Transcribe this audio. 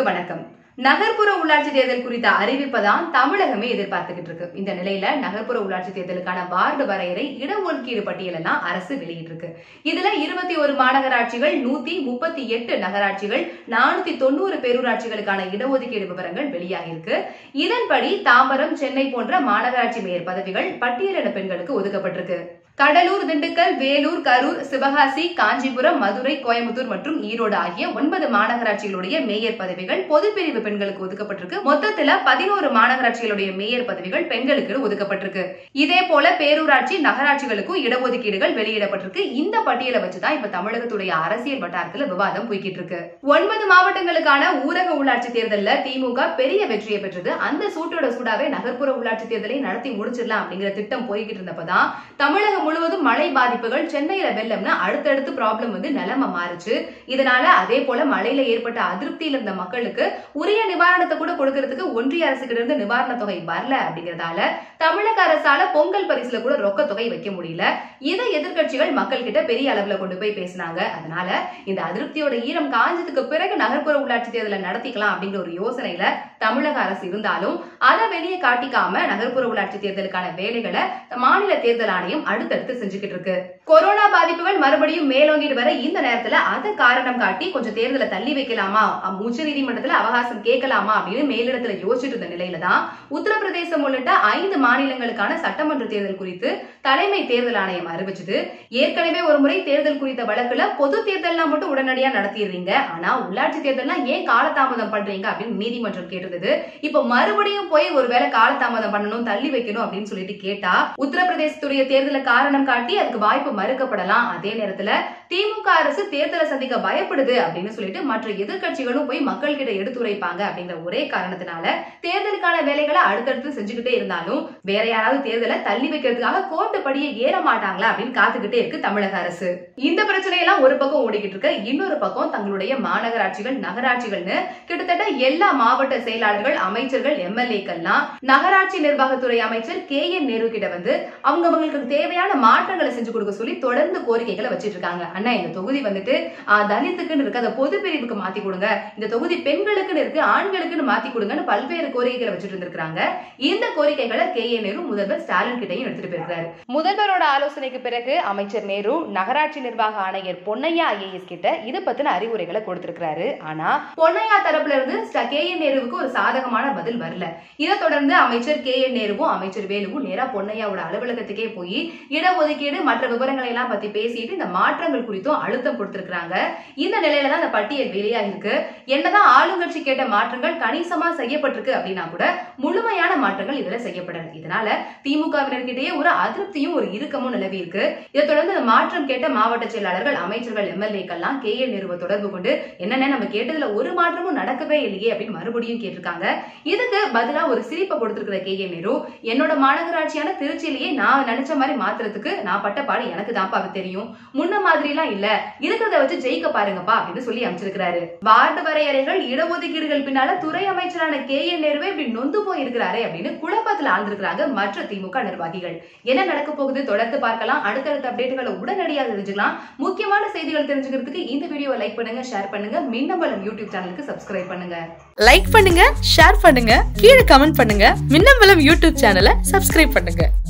வணக்கம் நகர்ப்புற உள்ளாட்சி தேர்தல் குறித்த அறிவிப்பை தான் தமிழகமே எதிர்பார்த்துக்கிட்டு இருக்கு இந்த நிலையில நகர்ப்புற உள்ளாட்சி தேர்தலுக்கான வார்டு வரையறை இடஒதுக்கீடு பட்டியலெல்லாம் அரசு வெளியிட்டிருக்கு இதுல இருபத்தி ஒரு மாநகராட்சிகள் நூத்தி முப்பத்தி எட்டு நகராட்சிகள் நானூத்தி தொண்ணூறு பேரூராட்சிகளுக்கான இடஒதுக்கீடு விவரங்கள் வெளியாகிருக்கு இதன்படி தாம்பரம் சென்னை போன்ற மாநகராட்சி மேயர் பதவிகள் பட்டியலின பெண்களுக்கு ஒதுக்கப்பட்டிருக்கு கடலூர் திண்டுக்கல் வேலூர் கரூர் சிவகாசி காஞ்சிபுரம் மதுரை கோயம்புத்தூர் மற்றும் ஈரோடு ஆகிய ஒன்பது மாநகராட்சிகளுடைய மேயர் பதவிகள் பொதுப்பிரிவு பெண்களுக்கு ஒதுக்கப்பட்டிருக்கு மொத்தத்துல பதினோரு மாநகராட்சிகளுடைய மேயர் பதவிகள் பெண்களுக்கு ஒதுக்கப்பட்டிருக்கு இதே போல பேரூராட்சி நகராட்சிகளுக்கும் இடஒதுக்கீடுகள் வெளியிடப்பட்டிருக்கு இந்த பட்டியலை வச்சுதான் இப்ப தமிழகத்துடைய அரசியல் வட்டாரத்துல விவாதம் போய்கிட்டு இருக்கு ஒன்பது மாவட்டங்களுக்கான ஊரக உள்ளாட்சி தேர்தல்ல திமுக பெரிய வெற்றியை பெற்றது அந்த சூட்டோட சூடாவே நகர்ப்புற உள்ளாட்சி தேர்தலை நடத்தி முடிச்சிடலாம் அப்படிங்கிற திட்டம் போய்கிட்டு இருந்தப்பதான் தமிழகம் முழுவதும் மழை பாதிப்புகள் சென்னையில வெள்ளம்னு அடுத்தடுத்து ப்ராப்ளம் வந்து நிலைமை மாறுச்சு இதனால அதே போல மழையில ஏற்பட்ட அதிருப்தியில் இருந்த மக்களுக்கு உரிய நிவாரணத்தை கூட கொடுக்கறதுக்கு ஒன்றிய அரசு கிட்ட இருந்து நிவாரண தொகை வரல அப்படிங்கறதால தமிழக அரசால பொங்கல் பரிசுல கூட ரொக்க தொகை வைக்க முடியல இதை எதிர்க்கட்சிகள் மக்கள் கிட்ட பெரிய அளவுல கொண்டு போய் பேசினாங்க அதனால இந்த அதிருப்தியோட ஈரம் காஞ்சதுக்கு பிறகு நகர்ப்புற உள்ளாட்சி தேர்தலை நடத்திக்கலாம் அப்படிங்கிற ஒரு யோசனையில தமிழக அரசு இருந்தாலும் அதை வெளியே காட்டிக்காம நகர்ப்புற உள்ளாட்சி தேர்தலுக்கான வேலைகளை மாநில தேர்தல் ஆணையம் அடுத்தடுத்து செஞ்சுக்கிட்டு இருக்கு கொரோனா பாதிப்புகள் மறுபடியும் மேலோங்கிட்டு வர இந்த நேரத்துல அதை காரணம் காட்டி கொஞ்சம் தேர்தலை தள்ளி வைக்கலாமா உச்ச நீதிமன்றத்துல அவகாசம் கேட்கலாமா அப்படின்னு மேலிடத்துல யோசிச்சுட்டு இருந்த நிலையில தான் உத்தரப்பிரதேசம் உள்ளிட்ட ஐந்து மாநிலங்களுக்கான சட்டமன்ற தேர்தல் குறித்து தலைமை தேர்தல் ஆணையம் அறிவிச்சது ஏற்கனவே ஒரு முறை தேர்தல் குறித்த வழக்குல பொது தேர்தல்லாம் மட்டும் உடனடியா நடத்திடுறீங்க ஆனா உள்ளாட்சி தேர்தல்லாம் ஏன் காலதாமதம் பண்றீங்க அப்படின்னு நீதிமன்றம் கேட்டிருந்தது இப்ப மறுபடியும் போய் ஒருவேளை காலதாமதம் பண்ணணும் தள்ளி வைக்கணும் அப்படின்னு சொல்லிட்டு கேட்டா உத்தரப்பிரதேசத்துடைய தேர்தலை காரணம் காட்டி அதுக்கு வாய்ப்பு மறுக்கப்படலாம் அதே நேரத்துல திமுக அரசு தேர்தலை சந்திக்க பயப்படுது அப்படின்னு சொல்லிட்டு மற்ற எதிர்க்கட்சிகளும் போய் மக்கள் கிட்ட எடுத்துரைப்பாங்க அப்படிங்கிற ஒரே காரணத்தினால தேர்தலுக்கான வேலைகளை அடுத்தடுத்து செஞ்சுக்கிட்டே இருந்தாலும் வேற யாராவது தேர்தலை தள்ளி வைக்கிறதுக்காக கோர்ட்டு படியே ஏற மாட்டாங்களா அப்படின்னு காத்துக்கிட்டே இருக்கு தமிழக அரசு இந்த பிரச்சனையெல்லாம் ஒரு பக்கம் ஓடிக்கிட்டு இருக்கு இன்னொரு பக்கம் தங்களுடைய மாநகராட்சிகள் நகராட்சிகள்னு கிட்டத்தட்ட எல்லா மாவட்ட செயலாளர்கள் அமைச்சர்கள் எம்எல்ஏக்கள்லாம் நகராட்சி நிர்வாகத்துறை அமைச்சர் கே என் நேரு கிட்ட வந்து அவங்க அவங்களுக்கு தேவையான மாற்றங்களை செஞ்சு கொடுக்க சொல்லி தொடர்ந்து கோரிக்கைகளை வச்சிட்டு இருக்காங்க அண்ணா இந்த தொகுதி வந்துட்டு ஆஹ், தலித்துக்குன்னு இருக்கு அதை பொது பிரிவுக்கு மாத்தி கொடுங்க இந்த தொகுதி பெண்களுக்குன்னு இருக்கு ஆண்களுக்குன்னு மாத்தி கொடுங்கன்னு பல்வேறு கோரிக்கைகளை வச்சுட்டு இருந்திருக்காங்க இந்த கோரிக்கைகளை கே ஏ நேரு முதல்வர் ஸ்டாலின் கிட்டையும் எடுத்துட்டு போயிருக்காரு முதல்வரோட ஆலோசனைக்கு பிறகு அமைச்சர் நேரு நகராட்சி நிர்வாக ஆணையர் பொன்னையா ஐஏஎஸ் கிட்ட இது பத்தின அறிவுரைகளை கொடுத்திருக்காரு ஆனா பொன்னையா தரப்புல இருந்து ஸ்ட- கே என் நேருவுக்கு ஒரு சாதகமான பதில் வரல இதை தொடர்ந்து அமைச்சர் கே என் நேருவும் அமைச்சர் வேலுவும் நேரா பொன்னையாவோட அலுவலகத்துக்கே போய் இடஒதுக்கீடு மற்ற விவரங்களை எல்லாம் பத்தி பேசிட்டு இந்த மாற்றங்கள் குறித்தும் அழுத்தம் கொடுத்திருக்காங்க இந்த நிலையில தான் இந்த பட்டியல் வெளியாகிருக்கு என்னதான் ஆளுங்கட்சி கேட்ட மாற்றங்கள் கணிசமா செய்யப்பட்டிருக்கு அப்படின்னா கூட முழுமையான மாற்றங்கள் இதுல செய்யப்படல இதனால திமுகவினர்கிட்டயே ஒரு அதிருப்தியும் ஒரு இறுக்கமும் நிலவி இருக்கு இதை தொடர்ந்து இந்த மாற்றம் கேட்ட மாவட்ட செயலாளர்கள் அமைச்சர்கள் எம்எல்ஏக்கெல்லாம் கே ஏ நிறுவ தொடர்பு கொண்டு என்னென்ன நம்ம கேட்டதுல ஒரு மாற்றமும் நடக்கவே இல்லையே அப்படின்னு மறுபடியும் கேட்டிருக்காங்க இதுக்கு பதிலா ஒரு சிரிப்பை கொடுத்திருக்கிற கே ஏ நேரு என்னோட மாநகராட்சியான திருச்சியிலேயே நான் நினைச்ச மாதிரி மாத்துறதுக்கு நான் பட்ட பாடு எனக்கு தான்ப்பா அது தெரியும் முன்ன மாதிரி எல்லாம் இல்ல இருக்கிறத வச்சு ஜெயிக்க பாருங்கப்பா அப்படின்னு சொல்லி அமைச்சிருக்கிறாரு வார்டு வரையறைகள் இடஒதுக்கீடுகள் பின்னால துறை அமைச்சரான கே என் நேருவே இப்படி நொந்து போயிருக்கிறாரே அப்படின்னு குழப்பத்துல ஆழ்ந்திருக்கிறாங்க மற்ற திமுக நிர்வாகிகள் என்ன நடக்க போகுது தொடர்ந்து பார்க்கலாம் அடுத்தடுத்த அப்டேட்டுகளை உடனடியாக தெரிஞ்சுக்கலாம் முக்கியமான செய்திகள் தெரிஞ்சுக்கிறதுக்கு இந்த வீடியோவை லைக் பண்ணுங்க ஷேர் பண்ணுங்க மின்னம்பலம் யூடியூப் சேனலுக்கு சப்ஸ்கிரைப் பண்ணுங்க லைக் பண்ணுங்க ஷேர் பண்ணுங்க கீழே கமெண்ட் பண்ணுங்க மின்னம்பலம் யூடியூப் சேனலை சப்ஸ்கிரைப் பண்ணுங்க